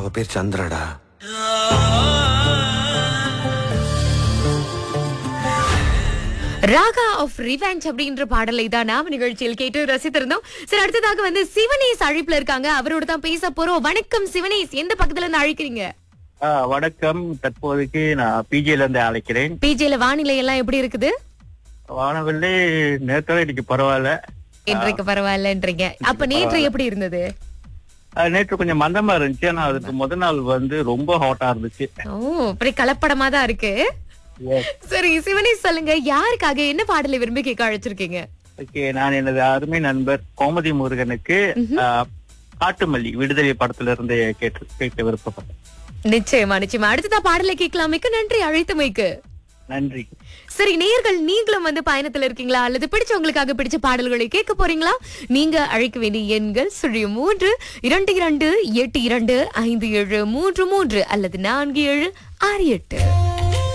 அவ பேர் சந்திரடா Raaga of revenge அப்படின்ற பாடலை தான் நாம நிகழ்ச்சியில் கேட்டு ரசித்திருந்தோம் சரி அடுத்ததாக வந்து சிவனேஸ் அழைப்புல இருக்காங்க அவரோட தான் பேச போறோம் வணக்கம் சிவனேஸ் எந்த பக்கத்துல இருந்து அழைக்கிறீங்க ஆ, வணக்கம் தற்போதைக்கு நான் பிஜில இருந்து அழைக்கிறேன் பிஜேல வானிலை எல்லாம் எப்படி இருக்குது வானவில்லை நேரத்தோட இன்னைக்கு பரவாயில்ல இன்றைக்கு பரவாயில்லன்றீங்க அப்ப நேற்று எப்படி இருந்தது ஆ, நேற்று கொஞ்சம் மந்தமா இருந்துச்சு ஆனா அதுக்கு முதல் நாள் வந்து ரொம்ப ஹாட்டா இருந்துச்சு ஓ அப்படி கலப்படமா தான் இருக்கு சரி சிவனேஸ் சொல்லுங்க யாருக்காக என்ன பாடலை விரும்பி கேட்க அழைச்சிருக்கீங்க ஓகே நான் எனது அருமை நண்பர் கோமதி முருகனுக்கு ஆ, காட்டுமல்லி விடுதலை படத்துல இருந்து கேட்டு கேட்டு விருப்பப்பட்டேன் நிச்சயமா நிச்சயமா அடுத்ததா பாடலை கேட்கலாம் மிக்க நன்றி அழைத்தமைக்கு நன்றி சரி நேர்கள் நீங்களும் வந்து பயணத்துல இருக்கீங்களா அல்லது பிடிச்சவங்களுக்காக பிடிச்ச பாடல்களை கேட்க போறீங்களா நீங்க அழைக்க வேண்டிய எண்கள் சுழிய மூன்று இரண்டு இரண்டு எட்டு இரண்டு ஐந்து ஏழு மூன்று மூன்று அல்லது நான்கு ஏழு ஆறு எட்டு